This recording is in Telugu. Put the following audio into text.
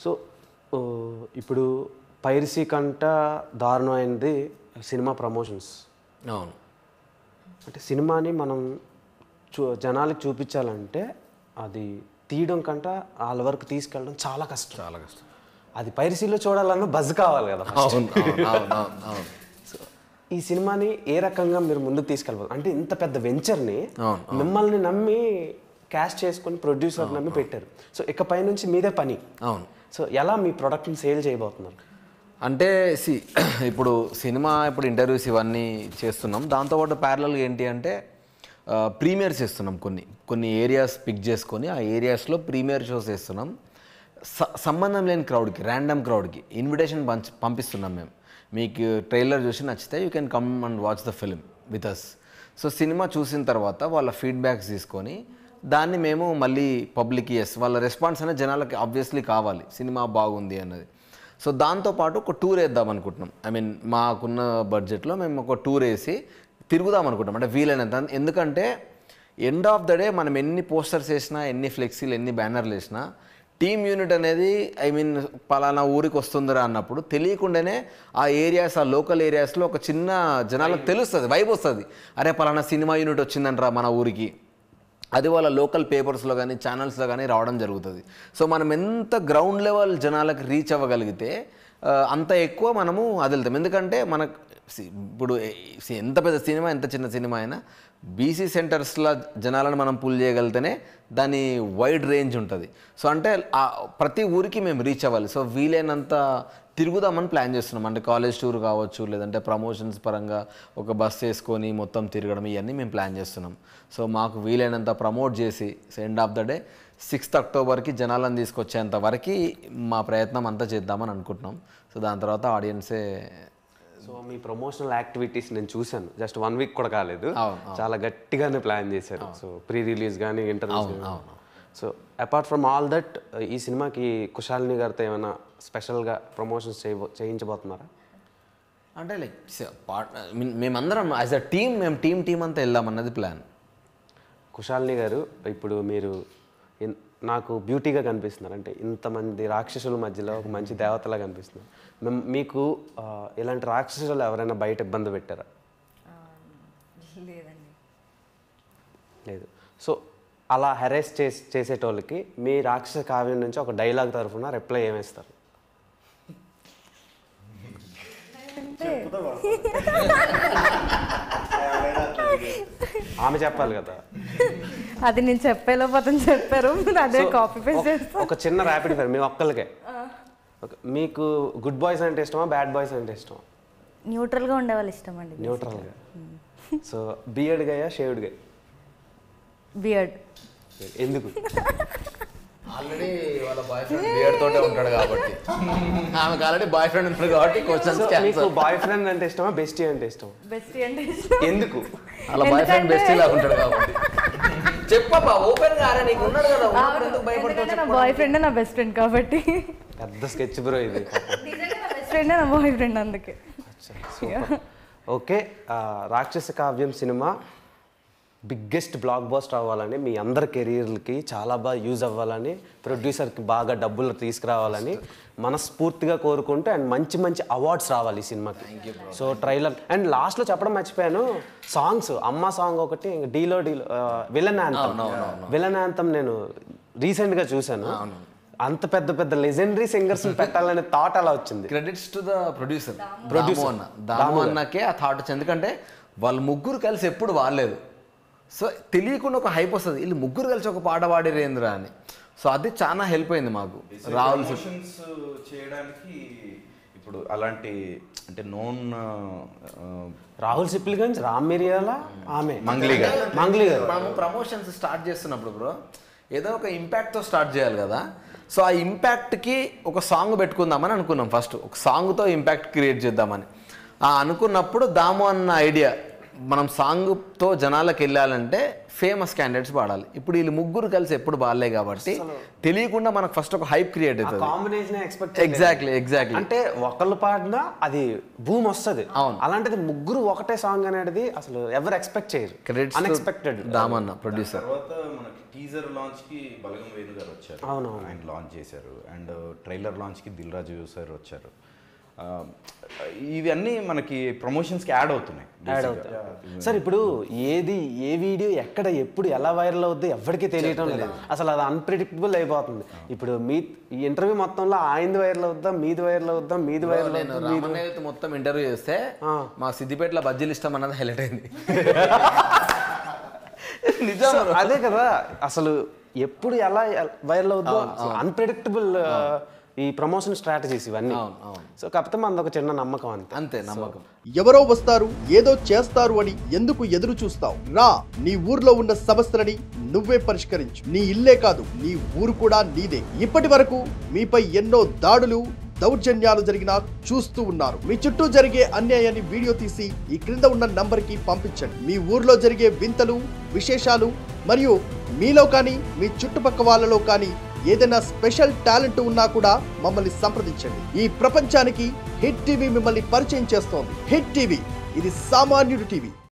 సో ఆ, ఇప్పుడు పైరసీ కంట దారుణమైనది సినిమా ప్రమోషన్స్ అవును అంటే సినిమాని మనం చూ జనాలకు చూపించాలంటే అది తీయడం కంట వాళ్ళ వరకు తీసుకెళ్ళడం చాలా కష్టం చాలా కష్టం అది పైరసీలో చూడాలన్నా బజ్ కావాలి కదా అవును అవును అవును అవును అవును సో ఈ సినిమాని ఏ రకంగా మీరు ముందుకు తీసుకెళ్ళబోదు అంటే ఇంత పెద్ద వెంచర్ని అవును, మిమ్మల్ని నమ్మి క్యాష్ చేసుకొని ప్రొడ్యూసర్ నమ్మి పెట్టారు సో ఇకపై నుంచి మీదే పని అవును సో ఎలా మీ ప్రోడక్ట్ని సేల్ చేయబోతున్నారు అంటే సి ఇప్పుడు సినిమా ఇప్పుడు ఇంటర్వ్యూస్ ఇవన్నీ చేస్తున్నాం దాంతోపాటు ప్యారలల్గా ఏంటి అంటే ప్రీమియర్స్ చేస్తున్నాం కొన్ని కొన్ని ఏరియాస్ పిక్ చేసుకొని ఆ ఏరియాస్లో ప్రీమియర్ షోస్ చేస్తున్నాం స- సంబంధం లేని క్రౌడ్కి ర్యాండమ్ క్రౌడ్కి ఇన్విటేషన్ పంచ్ పంపిస్తున్నాం మేము మీకు ట్రైలర్ చూసి నచ్చితే you can come and watch the film with us so cinema చూసిన తర్వాత వాళ్ళ ఫీడ్బ్యాక్స్ తీసుకొని దాన్ని మేము మళ్ళీ పబ్లిక్ ఎస్ వాళ్ళ రెస్పాన్స్ అనేది జనాలకి ఆబ్వియస్లీ కావాలి సినిమా బాగుంది అన్నది సో దాంతోపాటు ఒక టూర్ వేద్దాం అనుకుంటున్నాం ఐ మీన్ మాకున్న బడ్జెట్లో మేము ఒక టూర్ వేసి తిరుగుదాం అనుకుంటాం అంటే వీలైనంత ఎందుకంటే ఎండ్ ఆఫ్ ద డే మనం ఎన్ని పోస్టర్స్ వేసినా ఎన్ని ఫ్లెక్సీలు ఎన్ని బ్యానర్లు వేసినా టీమ్ యూనిట్ అనేది ఐ మీన్ పలానా ఊరికి వస్తుందిరా అన్నప్పుడు తెలియకుండానే ఆ ఏరియాస్ ఆ లోకల్ ఏరియాస్లో ఒక చిన్న జనాలకు తెలుస్తుంది వైబ్ వస్తుంది అరే పలానా సినిమా యూనిట్ వచ్చిందంట్రా మన ఊరికి అది వాళ్ళ లోకల్ పేపర్స్లో కానీ ఛానల్స్లో కానీ రావడం జరుగుతుంది సో మనం ఎంత గ్రౌండ్ లెవెల్ జనాలకు రీచ్ అవ్వగలిగితే ఆ, అంత ఎక్కువ మనము వదులుతాం ఎందుకంటే మనకు see, ఇప్పుడు ఏ- see, ఎంత పెద్ద సినిమా ఎంత చిన్న సినిమా అయినా బీసీ సెంటర్స్లో జనాలను మనం పుల్ చేయగలిగితేనే దాని వైడ్ రేంజ్ ఉంటుంది సో అంటే ఆ ప్రతి ఊరికి మేము రీచ్ అవ్వాలి సో వీలైనంత తిరుగుదామని ప్లాన్ చేస్తున్నాం అంటే కాలేజ్ టూర్ కావచ్చు లేదంటే ప్రమోషన్స్ పరంగా ఒక బస్ వేసుకొని మొత్తం తిరగడం ఇవన్నీ మేము ప్లాన్ చేస్తున్నాం సో మాకు వీలైనంత ప్రమోట్ చేసి end of the day sixth అక్టోబర్కి జనాలను తీసుకొచ్చేంత వరకు మా ప్రయత్నం అంతా చేద్దామని అనుకుంటున్నాం సో దాని తర్వాత ఆడియన్సే సో మీ ప్రమోషనల్ యాక్టివిటీస్ నేను చూశాను జస్ట్ వన్ వీక్ కూడా కాలేదు అవును, చాలా గట్టిగానే ప్లాన్ చేశారు సో ప్రీ రిలీజ్ కానీ interviews so apart from all that ఈ సినిమాకి కుశాలిని గారితో ఏమైనా స్పెషల్గా ప్రమోషన్స్ చేయబో చేయించబోతున్నారా అంటే లైక్ పార్ట్ మేమందరం యాజ్ అ టీమ్ మేము టీం టీం అంతా వెళ్దామన్నది ప్లాన్ కుశాలిని గారు ఇప్పుడు మీరు ఇన్- నాకు బ్యూటీగా కనిపిస్తున్నారు అంటే ఇంతమంది రాక్షసుల మధ్యలో ఒక మంచి దేవతలా కనిపిస్తున్నారు మెం- మీకు ఆ, ఇలాంటి రాక్షసులు ఎవరైనా బయట ఇబ్బంది పెట్టారా లేదండి లేదు సో అలా హెరాస్ చేసి చేసేటోళ్ళకి మీ రాక్షస కావ్యం నుంచి ఒక డైలాగ్ తరఫున రిప్లై ఏమేస్తారు ఆమె చెప్పాలి కదా అది నేను చెప్పేలోపు అతను చెప్పారు మీరు అదే So, కాపీ పేస్ట్ ఒక- చేస్తా ఒక చిన్న ర్యాపిడ్ ఫైర్ మీ ఒక్కరికే Okay, మీకు గుడ్ బాయ్స్ అంటే ఇష్టమా బ్యాడ్ బాయ్స్ అంటే ఇష్టమా న్యూట్రల్గా ఉండే వాళ్ళు ఇష్టం అండి న్యూట్రల్గా so beard guy shaved guy beard ఎందుకు ఆల్రెడీ వాళ్ళ బాయ్ ఫ్రెండ్ బియర్ తోటే ఉంటాడు కాబట్టి ఆమెకు ఆల్రెడీ బాయ్ ఫ్రెండ్ ఉంటాడు కాబట్టి క్వశ్చన్స్ So, మీకు బాయ్ ఫ్రెండ్ అంటే ఇష్టమా బెస్టీ అంటే ఇష్టమా బెస్ట్ అంటే ఇష్టం ఎందుకు వాళ్ళ బాయ్ ఫ్రెండ్ బెస్ట్ ఇలా ఉంటాడు కాబట్టి చెప్పబ్బా ఓపెన్ గా నీకు ఉన్నాడు కదా ఉన్నప్పుడు ఎందుకు ఎందుకంటే నా బాయ్ ఫ్రెండ్ నా బెస్ట్ ఫ్రెండ్ కాబట్టి పెద్ద స్కెచ్ బ్రో ఇది నా బెస్ట్ ఫ్రెండ్ నా బాయ్ ఫ్రెండ్ అందుకే ఓకే ఆ, రాక్షస కావ్యం సినిమా బిగ్గెస్ట్ బ్లాక్ బస్టర్ అవ్వాలని మీ అందరి కెరీర్లకి చాలా బాగా యూజ్ అవ్వాలని ప్రొడ్యూసర్కి బాగా డబ్బులు తీసుకురావాలని మనస్ఫూర్తిగా కోరుకుంటూ అండ్ మంచి మంచి అవార్డ్స్ రావాలి ఈ సినిమాకి సో ట్రైలర్ అండ్ లాస్ట్లో చెప్పడం మర్చిపోయాను సాంగ్స్ అమ్మ సాంగ్ ఒకటి ఇంకా డీలో డీలో విలన్ యాంతం విలన్ యాంతం నేను రీసెంట్గా చూశాను అంత పెద్ద పెద్ద లెజెండరీ సింగర్స్ పెట్టాలనే థాట్ అలా వచ్చింది credits to the producer producer అన్న దాము అన్నకే ఆ థాట్ వచ్చింది ఎందుకంటే వాళ్ళు ముగ్గురు కలిసి ఎప్పుడు వాడలేదు సో తెలియకుండా ఒక హైప్ వస్తుంది వీళ్ళు ముగ్గురు కలిసి ఒక పాట పాడిరేంద్రా అని సో అది చాలా హెల్ప్ అయింది మాకు రాహుల్ సిప్ ప్రమోషన్స్ చేయడానికి ఇప్పుడు అలాంటి అంటే నోన్ రాహుల్ సిప్లిగంజ్ రామ్ మిరియాల ఆమె మంగ్లీ గారు మంగ్లీ గారు మనము ప్రమోషన్స్ స్టార్ట్ చేస్తున్నప్పుడు బ్రో ఏదో ఒక ఇంపాక్ట్తో స్టార్ట్ చేయాలి కదా సో ఆ ఇంపాక్ట్కి ఒక సాంగ్ పెట్టుకుందామని అనుకున్నాం ఫస్ట్ ఒక సాంగ్తో ఇంపాక్ట్ క్రియేట్ చేద్దామని ఆ అనుకున్నప్పుడు దాము అన్న ఐడియా మనం సాంగ్తో జనాలకు వెళ్ళాలంటే ఫేమస్ క్యాండిడేట్స్ పాడాలి ఇప్పుడు వీళ్ళు ముగ్గురు కలిసి ఎప్పుడు పాడలే కాబట్టి తెలియకుండా మనకు ఫస్ట్ ఒక హైప్ క్రియేట్ అవుతుంది కాంబినేషన్ ఎక్స్పెక్ట్ ఎగ్జాక్ట్లీ ఎగ్జాక్ట్లీ అంటే ఒకళ్ళు పాడినా అది భూమి వస్తుంది అవును. అలాంటిది ముగ్గురు ఒకటే సాంగ్ అనేది అసలు ఎవరు ఎక్స్పెక్ట్ చేయరు క్రెడిట్స్ అన్ఎక్స్పెక్టెడ్ దామన్న ప్రొడ్యూసర్ తర్వాత మనకి టీజర్ లాంచ్ కి బలగం వేణు గారు వచ్చారు అవునవును. ఆయన లాంచ్ చేశారు అండ్ ట్రైలర్ లాంచ్ కి దిల్ రాజు సార్ వచ్చారు ఆ, ఇవన్నీ మనకి ప్రమోషన్స్ కి యాడ్ అవుతున్నాయి యాడ్ basic గా. అవుతాయి సార్ ఇప్పుడు ఏది ఏ వీడియో ఎక్కడ ఎప్పుడు ఎలా వైరల్ అవుద్ది ఎవరికీ తెలియటం లేదు అసలు అది అన్ప్రిడిక్టబుల్ అయిపోతుంది ఇప్పుడు మీ ఈ ఇంటర్వ్యూ మొత్తంలో ఆయనది వైరల్ అవుద్దా మీది వైరల్ అవుద్దా మీది వైరల్ నేను అవుద్దా మీది రామన్నయ్యతో మొత్తం ఇంటర్వ్యూ చేస్తే మా సిద్దిపేటలో బజ్జీలు ఇష్టం అన్నది హైలైట్ అయింది నిజం సో అదే కదా అసలు ఎప్పుడు ఎలా వైరల్ అవుద్దో అన్ప్రిడిక్టబుల్ ఈ ప్రమోషన్ స్ట్రాటజీస్ ఇవన్నీ అవును, అవును. సో కాకపోతే మనది ఒక చిన్న నమ్మకం అంతే అంతే నమ్మకం ఎవరో వస్తారు ఏదో చేస్తారు అని ఎందుకు ఎదురు చూస్తావు రా నీ ఊర్లో ఉన్న సమస్యలని నువ్వే పరిష్కరించు నీ ఇల్లే కాదు నీ ఊరు కూడా నీదే ఇప్పటి వరకు మీపై ఎన్నో దాడులు దౌర్జన్యాలు జరిగినా చూస్తూ ఉన్నారు మీ చుట్టూ జరిగే అన్యాయాన్ని వీడియో తీసి ఈ క్రింద ఉన్న నంబర్కి పంపించండి మీ ఊర్లో జరిగే వింతలు విశేషాలు మరియు మీలో కానీ మీ చుట్టుపక్క వాళ్ళలో కానీ ఏదైనా స్పెషల్ టాలెంట్ ఉన్నా కూడా మమ్మల్ని సంప్రదించండి ఈ ప్రపంచానికి హిట్ టీవీ మిమ్మల్ని పరిచయం చేస్తోంది హిట్ టీవీ ఇది సామాన్యుడి టీవీ